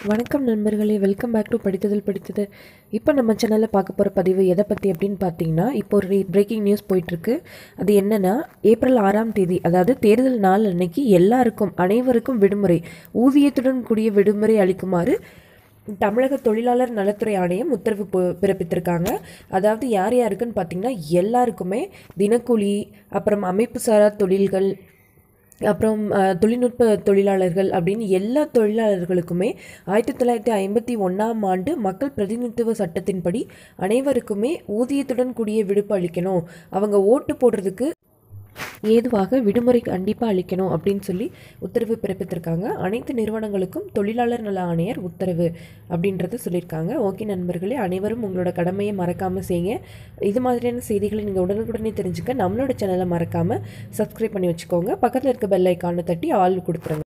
வணக்கம் நண்பர்களே welcome back to படித்ததில் படித்தது இப்போ நம்ம சேனலில் பார்க்க போகிற பதிவு எதை பற்றி அப்படின்னு பார்த்தீங்கன்னா இப்போ ஒரு பிரேக்கிங் நியூஸ் போயிட்டுருக்கு அது என்னென்னா ஏப்ரல் ஆறாம் தேதி அதாவது தேர்தல் நாள் அன்னைக்கு எல்லாருக்கும் அனைவருக்கும் விடுமுறை ஊதியத்துடன் கூடிய விடுமுறை அளிக்குமாறு தமிழக தொழிலாளர் நலத்துறை ஆணையம் உத்தரவு பு- பிறப்பித்திருக்காங்க அதாவது யார் யாருக்குன்னு பார்த்தீங்கன்னா எல்லாருக்குமே தினக்கூலி அப்புறம் அமைப்பு சாரா தொழில்கள் அப்புறம் அஹ், தொழில்நுட்ப தொழிலாளர்கள் அப்படின்னு எல்லா தொழிலாளர்களுக்குமே ஆயிரத்தி தொள்ளாயிரத்தி ஐம்பத்தி ஒன்றாம் ஆண்டு மக்கள் பிரதிநிதித்துவ சட்டத்தின்படி அனைவருக்குமே ஊதியத்துடன் கூடிய விடுப்பு அளிக்கணும் அவங்க ஓட்டு போடுறதுக்கு ஏதுவாக விடுமுறை கண்டிப்பாக அளிக்கணும் அப்படின்னு சொல்லி உத்தரவு பிறப்பித்திருக்காங்க அனைத்து நிறுவனங்களுக்கும் தொழிலாளர் நல ஆணையர் உத்தரவு அப்படின்றத சொல்லியிருக்காங்க ஓகே நண்பர்களே அனைவரும் உங்களோட கடமையை மறக்காமல் செய்யுங்க இது மாதிரியான செய்திகளை நீங்கள் உடனுக்குடனே தெரிஞ்சுக்க நம்மளோட சேனலை மறக்காமல் சப்ஸ்கிரைப் பண்ணி வச்சுக்கோங்க பக்கத்தில் இருக்க பெல் ஐக்கானை தட்டி ஆள் கொடுத்துருங்க